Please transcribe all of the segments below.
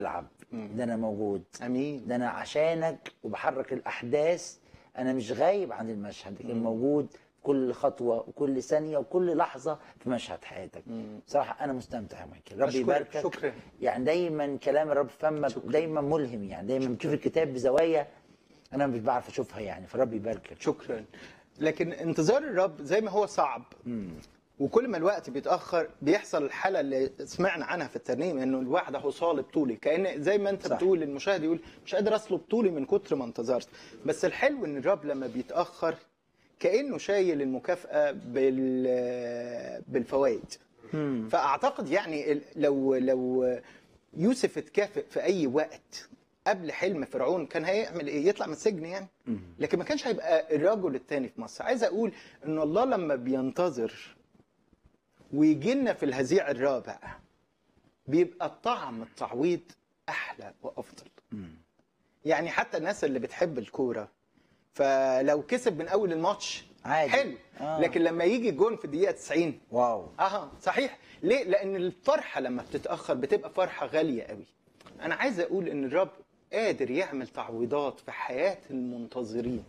العب ده انا موجود امين ده انا عشانك وبحرك الاحداث انا مش غايب عن المشهد لكن موجود كل خطوه وكل ثانيه وكل لحظه في مشهد حياتك بصراحه انا مستمتع يا مايكل ربي أشكرك، يباركك شكراً. يعني دايما كلام الرب فمك دايما ملهم يعني دايما بتشوف الكتاب بزوايا انا مش بعرف اشوفها يعني فربي يباركك شكرا لكن انتظار الرب زي ما هو صعب وكل ما الوقت بيتاخر بيحصل الحاله اللي سمعنا عنها في الترنيم انه الواحد اهو صالب طولي كان زي ما انت صح. بتقول المشاهد يقول مش قادر اصلب طولي من كتر ما انتظرت بس الحلو ان الرب لما بيتاخر كانه شايل المكافاه بال بالفوائد فاعتقد يعني ال- لو لو يوسف اتكافئ في اي وقت قبل حلم فرعون كان هيعمل ايه يطلع من السجن يعني لكن ما كانش هيبقى الرجل الثاني في مصر عايز اقول ان الله لما بينتظر ويجي لنا في الهزيع الرابع بيبقى طعم التعويض احلى وافضل يعني حتى الناس اللي بتحب الكوره فلو كسب من اول الماتش عادي. حلو آه. لكن لما يجي جون في الدقيقه 90 واو اه صحيح ليه لان الفرحه لما بتتاخر بتبقى فرحه غاليه قوي انا عايز اقول ان الرب قادر يعمل تعويضات في حياه المنتظرين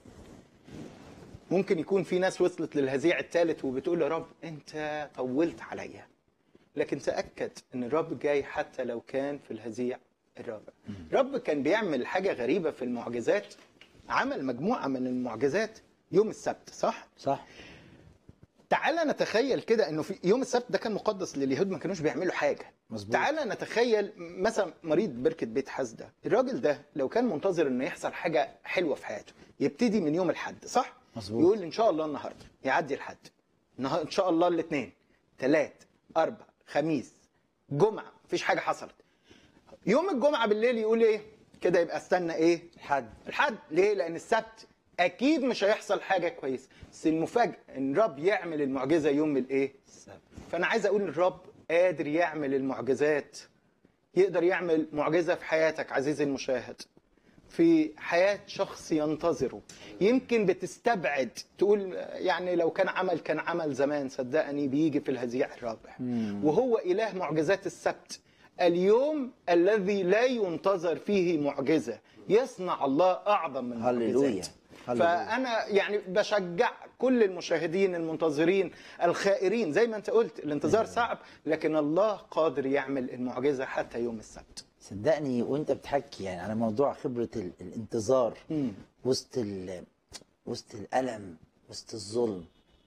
ممكن يكون في ناس وصلت للهزيع الثالث وبتقول يا رب انت طولت عليا لكن تاكد ان الرب جاي حتى لو كان في الهزيع الرابع الرب كان بيعمل حاجه غريبه في المعجزات عمل مجموعه من المعجزات يوم السبت صح صح تعالى نتخيل كده انه في يوم السبت ده كان مقدس لليهود ما كانوش بيعملوا حاجه مظبوط. تعالى نتخيل مثلا مريض بركه بيت حسده الراجل ده لو كان منتظر انه يحصل حاجه حلوه في حياته يبتدي من يوم الاحد صح مظبوط. يقول ان شاء الله النهارده يعدي الحد النهار- ان شاء الله الاثنين ثلاث اربع خميس جمعه مفيش حاجه حصلت يوم الجمعه بالليل يقول ايه كده يبقى استنى ايه حد الحد ليه؟ لأن السبت أكيد مش هيحصل حاجة كويسة، بس المفاجأة إن الرب يعمل المعجزة يوم الإيه؟ السبت. فأنا عايز أقول إن الرب قادر يعمل المعجزات. يقدر يعمل معجزة في حياتك عزيزي المشاهد. في حياة شخص ينتظره يمكن بتستبعد تقول يعني لو كان عمل كان عمل زمان صدقني بيجي في الهزيع الرابع وهو إله معجزات السبت اليوم الذي لا ينتظر فيه معجزة يصنع الله أعظم من هللويا. المعجزات هللويا. فأنا يعني بشجع كل المشاهدين المنتظرين الخائرين زي ما أنت قلت الانتظار صعب لكن الله قادر يعمل المعجزة حتى يوم السبت صدقني وانت بتحكي يعني على موضوع خبره ال- الانتظار مم. وسط ال- وسط الالم وسط الظلم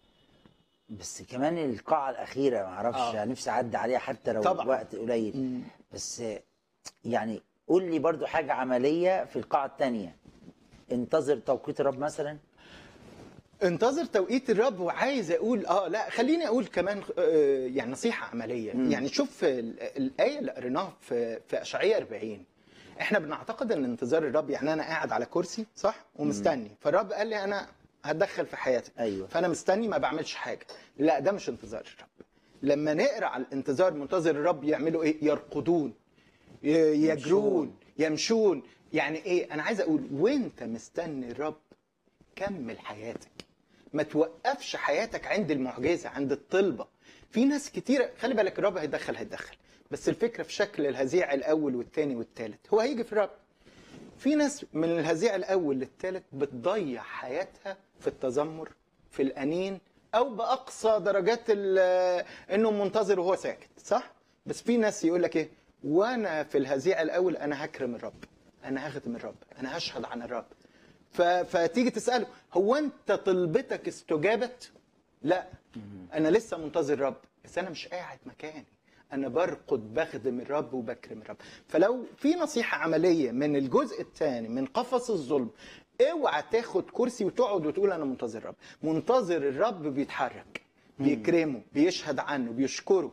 بس كمان القاعه الاخيره ما اعرفش آه. يعني نفسي اعدي عليها حتى لو طبعاً. وقت قليل مم. بس يعني قول لي برضو حاجه عمليه في القاعه الثانيه انتظر توقيت الرب مثلا انتظر توقيت الرب وعايز اقول اه لا خليني اقول كمان آه يعني نصيحه عمليه مم. يعني شوف ال- الايه اللي قريناها في في اشعياء 40 احنا بنعتقد ان انتظار الرب يعني انا قاعد على كرسي صح ومستني فالرب قال لي انا هتدخل في حياتك أيوة. فانا مستني ما بعملش حاجه لا ده مش انتظار الرب لما نقرا على الانتظار منتظر الرب يعملوا ايه يرقدون ي- يجرون يمشون يعني ايه انا عايز اقول وانت مستني الرب كمل حياتك ما توقفش حياتك عند المعجزه عند الطلبه في ناس كتيره خلي بالك الرب هيدخل هيدخل بس الفكره في شكل الهزيع الاول والثاني والثالث هو هيجي في الرب في ناس من الهزيع الاول للثالث بتضيع حياتها في التذمر في الانين او باقصى درجات ال- انه منتظر وهو ساكت صح بس في ناس يقول لك ايه وانا في الهزيع الاول انا هكرم الرب انا هخدم الرب انا هشهد عن الرب ف... فتيجي تساله هو انت طلبتك استجابت لا انا لسه منتظر الرب بس انا مش قاعد مكاني انا برقد بخدم الرب وبكرم الرب فلو في نصيحه عمليه من الجزء الثاني من قفص الظلم اوعى تاخد كرسي وتقعد وتقول انا منتظر الرب منتظر الرب بيتحرك بيكرمه بيشهد عنه بيشكره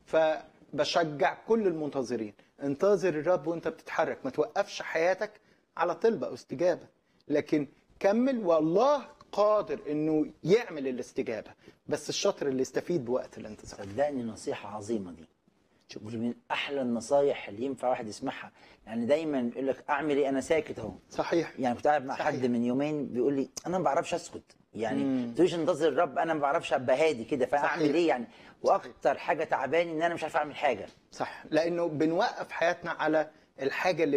فبشجع كل المنتظرين انتظر الرب وانت بتتحرك ما توقفش حياتك على طلبة او استجابة لكن كمل والله قادر انه يعمل الاستجابة بس الشاطر اللي يستفيد بوقت الانتظار صدقني نصيحة عظيمة دي دي من أحلى النصايح اللي ينفع واحد يسمعها يعني دايما يقول لك أعمل إيه أنا ساكت أهو صحيح يعني كنت قاعد مع صحيح. حد من يومين بيقول لي أنا ما بعرفش أسكت يعني مم. ما تقوليش انتظر الرب أنا ما بعرفش أبقى هادي كده فأعمل صحيح. إيه يعني وأكتر حاجة تعباني إن أنا مش عارف أعمل حاجة صح لانه بنوقف حياتنا على الحاجه اللي